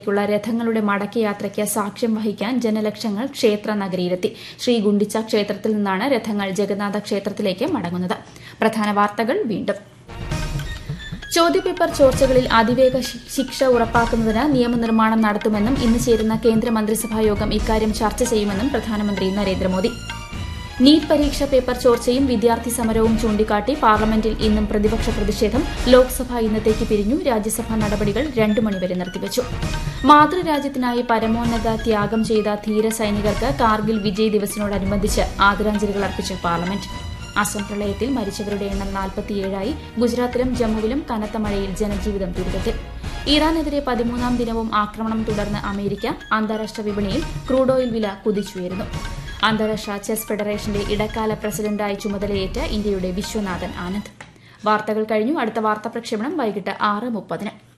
ുള്ള രഥങ്ങളുടെ മടക്കയാത്രയ്ക്ക് സാക്ഷ്യം വഹിക്കാൻ ജനലക്ഷങ്ങൾ ക്ഷേത്ര നഗരിയിലെത്തി ശ്രീ ഗുണ്ടിച്ച ക്ഷേത്രത്തിൽ നിന്നാണ് രഥങ്ങൾ ജഗന്നാഥ ക്ഷേത്രത്തിലേക്ക് മടങ്ങുന്നത് പ്രധാന വാർത്തകൾ വീണ്ടും ചോദ്യപേപ്പർ ചോർച്ചകളിൽ അതിവേഗ ശി- ശിക്ഷ ഉറപ്പാക്കുന്നതിന് നിയമനിർമ്മാണം നടത്തുമെന്നും ഇന്ന് ചേരുന്ന കേന്ദ്രമന്ത്രിസഭാ യോഗം ഇക്കാര്യം ചർച്ച ചെയ്യുമെന്നും പ്രധാനമന്ത്രി നരേന്ദ്രമോദി നീറ്റ് പരീക്ഷ പേപ്പർ ചോർച്ചയും വിദ്യാർത്ഥി സമരവും ചൂണ്ടിക്കാട്ടി പാർലമെന്റിൽ ഇന്നും പ്രതിപക്ഷ പ്രതിഷേധം ലോക്സഭ ഇന്നത്തേക്ക് പിരിഞ്ഞു രാജ്യസഭാ നടപടികൾ രണ്ടു മണിവരെ നിർത്തിവച്ചു മാതൃരാജ്യത്തിനായി പരമോന്നത ത്യാഗം ചെയ്ത ധീര സൈനികർക്ക് കാർഗിൽ വിജയ് ദിവസിനോടനുബന്ധിച്ച് ആദരാഞ്ജലികൾ അർപ്പിച്ച് പാർലമെന്റ് അസം പ്രളയത്തിൽ മരിച്ചവരുടെ എണ്ണം നാൽപ്പത്തിയേഴായി ഗുജറാത്തിലും ജമ്മുവിലും കനത്ത മഴയിൽ ജനജീവിതം ദുരിതത്തിൽ ഇറാനെതിരെ പതിമൂന്നാം ദിനവും ആക്രമണം തുടർന്ന് അമേരിക്ക അന്താരാഷ്ട്ര വിപണിയിൽ ക്രൂഡ് ഓയിൽ വില കുതിച്ചുയരുന്നു അന്താരാഷ്ട്ര ചെസ് ഫെഡറേഷന്റെ ഇടക്കാല പ്രസിഡന്റായി ചുമതലയേറ്റ ഇന്ത്യയുടെ വിശ്വനാഥൻ ആനന്ദ് വാർത്തകൾ കഴിഞ്ഞു അടുത്ത വാർത്താ പ്രക്ഷേപണം വൈകിട്ട് ആറ് മുപ്പതിന്